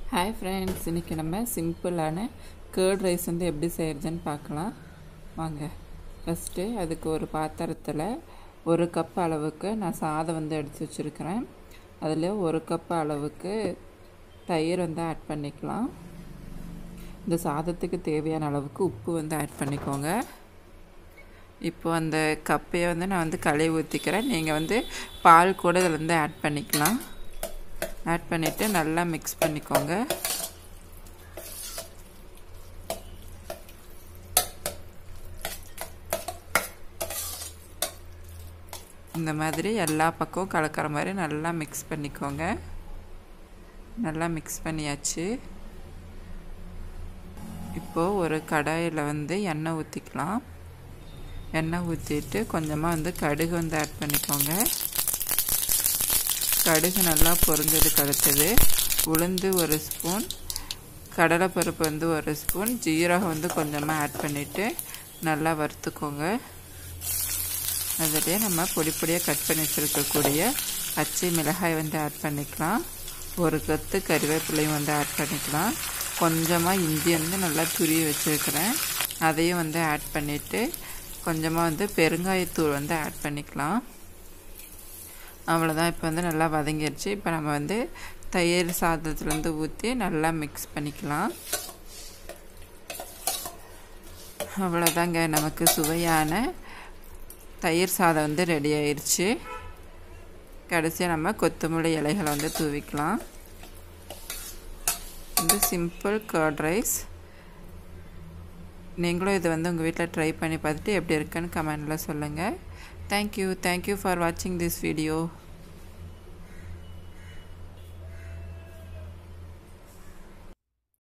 hi friends இன்றைக்கி நம்ம சிம்பிளான கேர்ட் ரைஸ் வந்து எப்படி செய்கிறதுன்னு பார்க்கலாம் வாங்க ஃபஸ்ட்டு அதுக்கு ஒரு பாத்திரத்தில் ஒரு கப் அளவுக்கு நான் சாதம் வந்து எடுத்து வச்சுருக்கிறேன் அதில் ஒரு கப் அளவுக்கு தயிர் வந்து ஆட் பண்ணிக்கலாம் இந்த சாதத்துக்கு தேவையான அளவுக்கு உப்பு வந்து ஆட் பண்ணிக்கோங்க இப்போ அந்த கப்பையை வந்து நான் வந்து கழுவி ஊற்றிக்கிறேன் நீங்கள் வந்து பால் கூட இதில் வந்து ஆட் பண்ணிக்கலாம் ஆட் பண்ணிவிட்டு நல்லா மிக்ஸ் பண்ணிக்கோங்க இந்த மாதிரி எல்லா பக்கமும் கலக்கிற மாதிரி நல்லா மிக்ஸ் பண்ணிக்கோங்க நல்லா மிக்ஸ் பண்ணியாச்சு இப்போது ஒரு கடாயில் வந்து எண்ணெய் ஊற்றிக்கலாம் எண்ணெய் ஊற்றிட்டு கொஞ்சமாக வந்து கடுகு வந்து ஆட் பண்ணிக்கோங்க கடுகு நல்லா பொரிஞ்சதுக்கு அடுத்தது உளுந்து ஒரு ஸ்பூன் கடலைப்பருப்பு வந்து ஒரு ஸ்பூன் ஜீரகம் வந்து கொஞ்சமாக ஆட் பண்ணிவிட்டு நல்லா வறுத்துக்கோங்க அதிலே நம்ம பொடி பொடியாக கட் பண்ணி வச்சுருக்கக்கூடிய பச்சை மிளகாய் வந்து ஆட் பண்ணிக்கலாம் ஒரு கொத்து கருவேப்பிலையும் வந்து ஆட் பண்ணிக்கலாம் கொஞ்சமாக இஞ்சி வந்து நல்லா துருவி வச்சுருக்கிறேன் அதையும் வந்து ஆட் பண்ணிவிட்டு கொஞ்சமாக வந்து பெருங்காயத்தூள் வந்து ஆட் பண்ணிக்கலாம் அவ்வளோதான் இப்போ வந்து நல்லா வதங்கிடுச்சு இப்போ நம்ம வந்து தயிர் சாதத்துலேருந்து ஊற்றி நல்லா மிக்ஸ் பண்ணிக்கலாம் அவ்வளோதாங்க நமக்கு சுவையான தயிர் சாதம் வந்து ரெடி ஆயிடுச்சு கடைசியாக நம்ம கொத்தமல்லி இலைகளை வந்து தூவிக்கலாம் வந்து சிம்பிள் கர்ட் ரைஸ் நீங்களும் இதை வந்து உங்கள் வீட்டில் ட்ரை பண்ணி பார்த்துட்டு எப்படி இருக்குன்னு கமெண்டில் சொல்லுங்கள் தேங்க்யூ தேங்க்யூ ஃபார் வாட்சிங் திஸ் வீடியோ